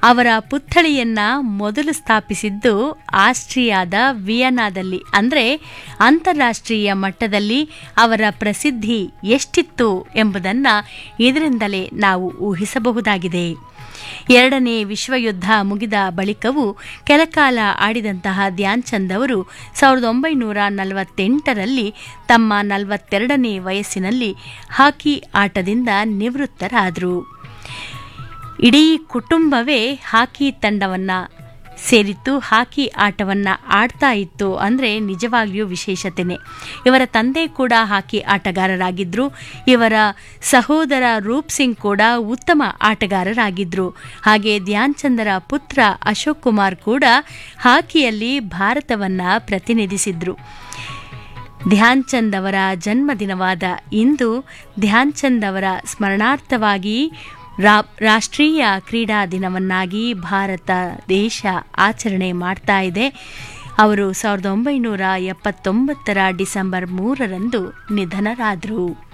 ಅವರ ಪುತ್ಥಳಿಯನ್ನ ಮೊದಲು ಸ್ಥಾಪಿಸಿದ್ದು ಆಸ್ಟ್ರಿಯಾದ ವಿಯನಾದಲ್ಲಿ ಅಂದರೆ ಅಂತಾರಾಷ್ಟ್ರೀಯ ಮಟ್ಟದಲ್ಲಿ ಅವರ ಪ್ರಸಿದ್ಧಿ ಎಷ್ಟಿತ್ತು ಎಂಬುದನ್ನು ಇದರಿಂದಲೇ ನಾವು ಊಹಿಸಬಹುದಾಗಿದೆ ಎರಡನೇ ವಿಶ್ವಯುದ್ಧ ಮುಗಿದ ಬಳಿಕವೂ ಕೆಲಕಾಲ ಆಡಿದಂತಹ ಧ್ಯಾನ್ ಚಂದ್ ಅವರು ಸಾವಿರದ ಒಂಬೈನೂರ ನಲವತ್ತೆಂಟರಲ್ಲಿ ತಮ್ಮ ನಲವತ್ತೆರಡನೇ ವಯಸ್ಸಿನಲ್ಲಿ ಹಾಕಿ ಆಟದಿಂದ ನಿವೃತ್ತರಾದರು ಇಡೀ ಕುಟುಂಬವೇ ಹಾಕಿ ತಂಡವನ್ನು ಸೇರಿತ್ತು ಹಾಕಿ ಆಟವನ್ನು ಆಡ್ತಾ ಇತ್ತು ಅಂದರೆ ನಿಜವಾಗಿಯೂ ವಿಶೇಷತೆನೆ ಇವರ ತಂದೆ ಕೂಡ ಹಾಕಿ ಆಟಗಾರರಾಗಿದ್ದರು ಇವರ ಸಹೋದರ ರೂಪ್ ಸಿಂಗ್ ಕೂಡ ಉತ್ತಮ ಆಟಗಾರರಾಗಿದ್ದರು ಹಾಗೆ ಧ್ಯಾನ್ ಚಂದರ ಪುತ್ರ ಅಶೋಕ್ ಕುಮಾರ್ ಕೂಡ ಹಾಕಿಯಲ್ಲಿ ಭಾರತವನ್ನು ಪ್ರತಿನಿಧಿಸಿದ್ರು ಧ್ಯಾನ್ ಚಂದ್ ಅವರ ಜನ್ಮದಿನವಾದ ಇಂದು ಧ್ಯಾನ್ ಚಂದ್ ಅವರ ಸ್ಮರಣಾರ್ಥವಾಗಿ ರಾಷ್ಟ್ರೀಯ ಕ್ರೀಡಾ ದಿನವನ್ನಾಗಿ ಭಾರತ ದೇಶ ಆಚರಣೆ ಮಾಡ್ತಾ ಇದೆ ಅವರು ಸಾವಿರದ ಒಂಬೈನೂರ ಎಪ್ಪತ್ತೊಂಬತ್ತರ ಡಿಸೆಂಬರ್ ಮೂರರಂದು ನಿಧನರಾದರು